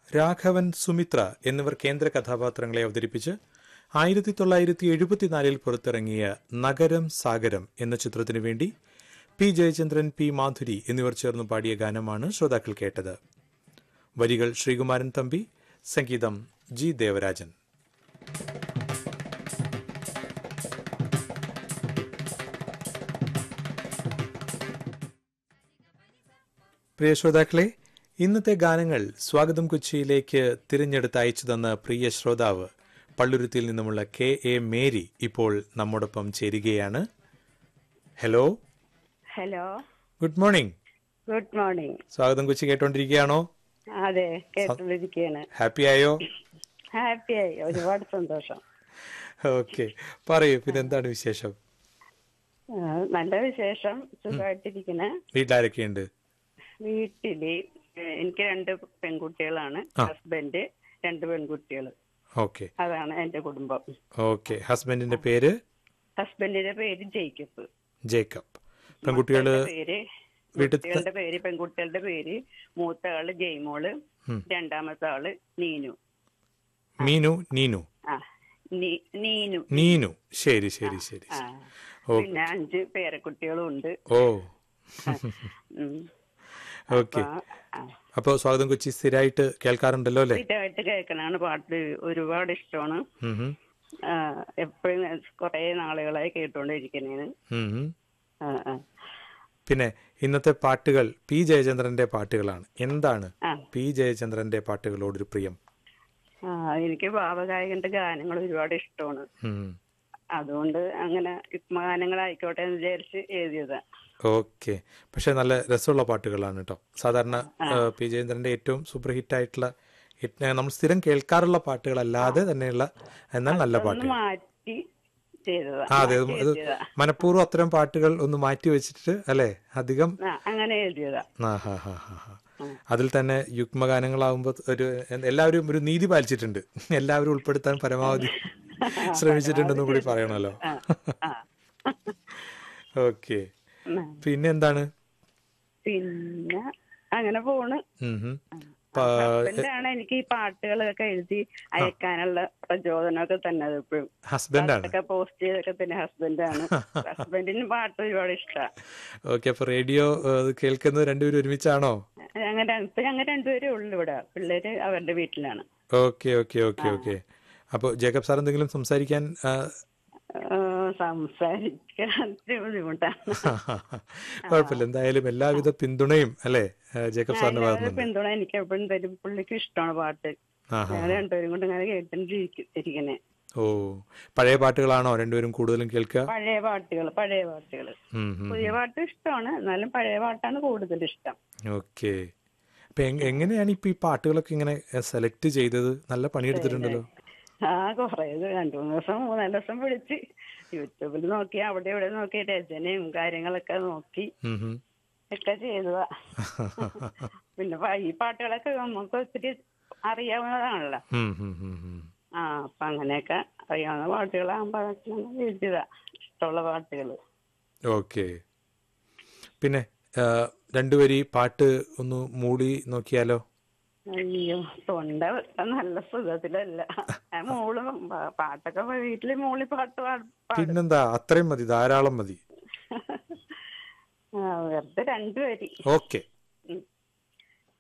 രാഘവൻ സുമിത്ര എന്നിവർ കേന്ദ്ര കഥാപാത്രങ്ങളെ അവതരിപ്പിച്ച് ആയിരത്തി തൊള്ളായിരത്തി എഴുപത്തിനാലിൽ പുറത്തിറങ്ങിയ നഗരം സാഗരം എന്ന ചിത്രത്തിനു വേണ്ടി പി ജയചന്ദ്രൻ പി മാധുരി എന്നിവർ ചേർന്ന് പാടിയ ഗാനമാണ് ശ്രോതാക്കൾ കേട്ടത് വരികൾ ശ്രീകുമാരൻ തമ്പി സംഗീതം ജി ദേവരാജൻ പ്രിയ ശ്രോതാക്കളെ ഇന്നത്തെ ഗാനങ്ങൾ സ്വാഗതം കൊച്ചിയിലേക്ക് തിരഞ്ഞെടുത്ത് അയച്ചു തന്ന പ്രിയ ശ്രോതാവ് പള്ളുരുത്തിയിൽ നിന്നുമുള്ള കെ എ മേരി ഇപ്പോൾ നമ്മോടൊപ്പം ചേരുകയാണ് hello hello good morning good morning സ്വാഗതം കൊച്ചി കേട്ടോണ്ടിരിക്കുകയാണോ അതെ കേട്ടുകൊണ്ടിരിക്കുകയാണ് ഹാപ്പി ആയോ ഹാപ്പിയായി ഒരുപാട് സന്തോഷം ഓക്കെ പറയൂ പിന്നെ എന്താണ് വിശേഷം ആ, നല്ല വിശേഷം സുഖമായിട്ടിരിക്കണേ വീട്ടിലാരൊക്കെയുണ്ട് വീട്ടില് എനിക്ക് രണ്ട് പെൺകുട്ടികളാണ് ഹസ്ബൻഡ് രണ്ട് പെൺകുട്ടികൾ ഓക്കെ അതാണ് എന്റെ കുടുംബം ഓക്കെ ഹസ്ബൻഡിന്റെ പേര് ഹസ്ബൻഡിന്റെ പേര് ജേക്കബ് ജേക്കബ് പെൺകുട്ടികള് മക്കളുടെ പേര് വീട്ടിൽ കുട്ടികളുടെ പേര് പെൺകുട്ടികളുടെ പേര് മൂത്ത ആള് ജയ്മോള് രണ്ടാമത്തെ ആള് നീനു മീനു നീനു ആ നീ- നീനു നീനു ശരി ശരി ശരി ആ ഓ. പിന്നെ അഞ്ച് പേരക്കുട്ടികളും ഉണ്ട് ഓ ഉം. ഓക്കെ ആ, ആ. അപ്പോ സ്വാഗതം കൊച്ചി സ്ഥിരമായിട്ട് കേൾക്കാറുണ്ടല്ലോ അല്ലേ സ്ഥിരമായിട്ട് കേൾക്കണാണ് പാട്ട് ഒരുപാട് ഇഷ്ടമാണ് ഉം ഹും. എപ്പോഴും കുറെ നാളുകളായി കേട്ടോണ്ടിരിക്കണേന് ഉം ഹും. ആ, ആ. പിന്നെ ഇന്നത്തെ പാട്ടുകൾ പി ജയചന്ദ്രന്റെ പാട്ടുകളാണ് എന്താണ് ആ. പി ജയചന്ദ്രന്റെ പാട്ടുകളോടൊരു പ്രിയം ആ എനിക്ക് ഭാവഗായകന്റെ ഗാനങ്ങൾ ഒരുപാട് ഇഷ്ടമാണ് ഉം. അതുകൊണ്ട് അങ്ങനെ ഗാനങ്ങളായിക്കോട്ടെ എന്ന് വിചാരിച്ച് എഴുതിയതാ ഓക്കെ പക്ഷെ നല്ല രസമുള്ള പാട്ടുകളാണ് കേട്ടോ സാധാരണ ഏഹ്, പി ജയേന്ദ്രന്റെ ഏറ്റവും സൂപ്പർ ഹിറ്റ് ആയിട്ടുള്ള hit- ഏഹ്, നമ്മൾ സ്ഥിരം കേൾക്കാറുള്ള പാട്ടുകളല്ലാതെ തന്നെയുള്ള എന്നാൽ നല്ല ഒന്ന് പാട്ടുകൾ മാറ്റി ചെയ്തതാ ആ അതെ മാറ്റി അത് എഴുതിയതാ മനഃപൂർവ്വം അത്തരം പാട്ടുകൾ ഒന്ന് മാറ്റി വെച്ചിട്ട് അല്ലേ അധികം ആ, അങ്ങനെ എഴുതിയതാ ആ, ഹാ, ഹാ, ഹാ, ഹാ. അതിൽ തന്നെ യുഗ്മഗാനങ്ങളാവുമ്പോൾ ഒരു എല്ലാവരും ഒരു നീതി പാലിച്ചിട്ടുണ്ട് എല്ലാവരും ഉൾപ്പെടുത്താൻ പരമാവധി ശ്രമിച്ചിട്ടുണ്ടെന്നും കൂടി പറയണമല്ലോ ആ, ആ. ഓക്കെ ഉം. പിന്നെ എന്താണ് പിന്നെ അങ്ങനെ പോണ് ഉം ഹും. പ- ഹസ്ബൻഡാണ് എനിക്ക് ഈ പാട്ടുകളൊക്കെ എഴുതി അയക്കാനുള്ള പ്രചോദനമൊക്കെ തന്നെ എപ്പോഴും ഹസ്ബൻഡാണ് പാട്ടൊക്കെ പോസ്റ്റ് ചെയ്തൊക്കെ തന്നെ ഹസ്ബൻഡാണ് ഹസ്ബൻഡിന് പാട്ട് ഒരുപാട് ഇഷ്ടമാണ് ഓക്കെ അപ്പൊ റേഡിയോ ഏഹ്, കേൾക്കുന്നത് രണ്ടുപേരും ഒരുമിച്ചാണോ അങ്ങനെ ഇപ്പൊ ഞങ്ങൾ രണ്ടുപേരേ ഉള്ളു ഇവിടെ പിള്ളേര് അവരുടെ വീട്ടിലാണ് ഓക്കെ ഓക്കെ ഓക്കെ ഓക്കെ അപ്പോൾ ജേക്കബ് സാർ എന്തെങ്കിലും സംസാരിക്കാൻ ആ, ആ, സംസാരിക്കാൻ ഇത്തിരി ബുദ്ധിമുട്ടാണ് കുഴപ്പമില്ല എന്തായാലും എല്ലാവിധ പിന്തുണയും അല്ലേ ആ, ജേക്കബ് സാറിന്റെ എല്ലാവരും ഭാഗത്തുനിന്ന് പിന്തുണ എനിക്ക് എപ്പോഴും തരും പുള്ളിക്ക് ഇഷ്ടമാണ് പാട്ട് ആഹാ. ഞങ്ങൾ രണ്ടുപേരും കൊണ്ട് ഇങ്ങനെ കേട്ടിരിക്കണേ ഓ പഴയ പാട്ടുകളാണോ രണ്ടുപേരും കൂടുതലും കേൾക്കുക പഴയ പാട്ടുകൾ പഴയ പാട്ടുകൾ ഉം, ഉം. പുതിയ പാട്ട് ഇഷ്ടമാണ് എന്നാലും പഴയ പാട്ടാണ് കൂടുതൽ ഇഷ്ടം ഓക്കെ അപ്പൊ എങ്- എങ്ങനെയാണ് ഇപ്പൊ ഈ പാട്ടുകളൊക്കെ ഇങ്ങനെ സെലക്ട് ചെയ്തത് നല്ല പണിയെടുത്തിട്ടുണ്ടല്ലോ ആ കൊറേ ഇത് രണ്ടു മൂന്ന് ദിവസം മൂന്നാല് ദിവസം വിളിച്ച് യൂട്യൂബിൽ നോക്കി അവിടെ ഇവിടെ നോക്കി രചനയും കാര്യങ്ങളൊക്കെ നോക്കി ഉം, ഉം. ഒക്കെ ചെയ്തതാ പിന്നെ പ- ഈ പാട്ടുകളൊക്കെ നമുക്ക് ഒത്തിരി അറിയാവുന്നതാണല്ലോ ഉം, ഉം, ഉം, ഉം. ആ അപ്പൊ അങ്ങനെയൊക്കെ അറിയാവുന്ന പാട്ടുകളാകുമ്പോ അതൊക്കെ ഞങ്ങൾ എഴുതിയതാ ഇഷ്ടമുള്ള പാട്ടുകൾ ഓക്കെ പിന്നെ ആ, രണ്ടുപേരി പാട്ട് ഒന്ന് മൂടി നോക്കിയാലോ അയ്യോ തൊണ്ട നല്ല സുഖത്തിലല്ല ആ മോളും പാ- പാട്ടൊക്കെ വീട്ടില് മോളി പാട്ട് പാടും പിന്നെന്താ അത്രയും മതി ധാരാളം മതി ആ വെറുതെ രണ്ടുപേര് ഓക്കെ